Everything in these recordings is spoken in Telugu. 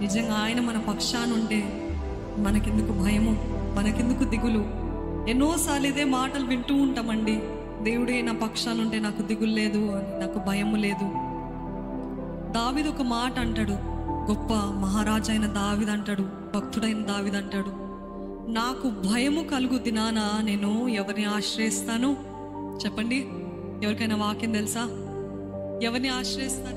నిజంగా ఆయన మన పక్షాన ఉంటే మనకెందుకు భయము మనకెందుకు దిగులు ఎన్నోసార్లు ఇదే మాటలు వింటూ ఉంటామండి దేవుడే నా పక్షాన ఉంటే నాకు దిగులు లేదు అని నాకు భయము లేదు దావిది ఒక మాట అంటాడు గొప్ప మహారాజా అయిన దావిది అంటాడు భక్తుడైన దావిది అంటాడు నాకు భయము కలుగు దినాన నేను ఎవరిని ఆశ్రయిస్తాను చెప్పండి ఎవరికైనా వాక్యం తెలుసా ఎవరిని ఆశ్రయిస్తాను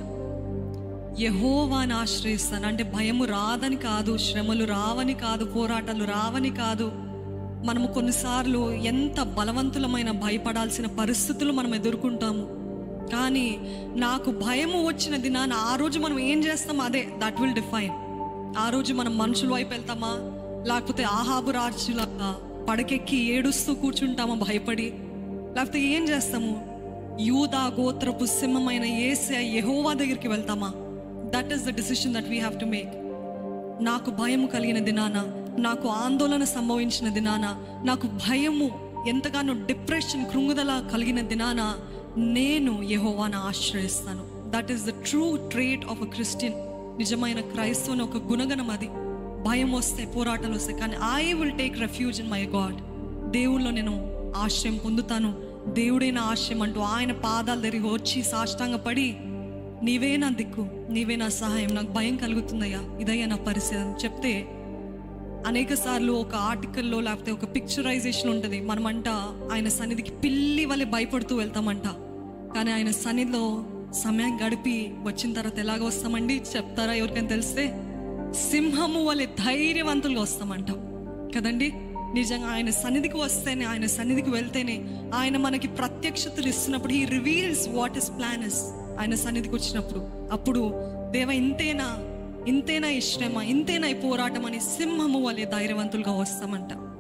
యహోవాని ఆశ్రయిస్తాను అంటే భయము రాదని కాదు శ్రమలు రావని కాదు పోరాటాలు రావని కాదు మనము కొన్నిసార్లు ఎంత బలవంతులమైన భయపడాల్సిన పరిస్థితులు మనం ఎదుర్కొంటాము కానీ నాకు భయము వచ్చిన దినాన ఆ రోజు మనం ఏం చేస్తాం అదే దట్ విల్ డిఫైన్ ఆ రోజు మనం మనుషుల వైపు వెళ్తామా లేకపోతే ఆహాబు రాజులాగా పడకెక్కి ఏడుస్తూ కూర్చుంటామా భయపడి లేకపోతే ఏం చేస్తాము యూదా గోత్రపు సింహమైన ఏసే యెహోవా దగ్గరికి వెళ్తామా that is the decision that we have to make నాకు భయము కలిగిన దినాన నాకు ఆందోళన సంభవించిన దినాన నాకు భయము ఎంతగానో డిప్రెషన్ కృంగుదల కలిగిన దినాన నేను యెహోవాను ఆశ్రయిస్తాను that is the true trait of a Christian నిజమైన క్రైస్తవుని ఒక గుణగణం అది భయం వస్తే పోరాటాలు వస్తాయి కానీ I will take refuge in my God దేవుల్లో నేను ఆశ్రయం పొందుతాను దేవుడే నా ఆశ్రయం అంటూ ఆయన పాదాల దగ్గరికి వచ్చి సాష్టాంగ పడి నీవే నా దిక్కు నీవే నా సహాయం నాకు భయం కలుగుతుందయ్యా ఇదయ్యా నా పరిస్థితి అని చెప్తే అనేక సార్లు ఒక ఆర్టికల్లో లేకపోతే ఒక పిక్చరైజేషన్ ఉంటుంది మనమంట ఆయన సన్నిధికి పిల్లి వలె భయపడుతూ వెళ్తామంట కానీ ఆయన సన్నిధిలో సమయం గడిపి వచ్చిన తర్వాత ఎలాగ వస్తామండి చెప్తారా ఎవరికైనా తెలిస్తే సింహము వలె ధైర్యవంతులుగా వస్తామంట కదండి నిజంగా ఆయన సన్నిధికి వస్తేనే ఆయన సన్నిధికి వెళ్తేనే ఆయన మనకి ప్రత్యక్షతలు ఇస్తున్నప్పుడు ఈ reveals what is plan is ఆయన సన్నిధికి వచ్చినప్పుడు అప్పుడు దేవ ఇంతేనా ఇంతేనా ఈ శ్రమ ఇంతేనా ఈ పోరాటం అని సింహము వలె ధైర్యవంతులుగా వస్తామంట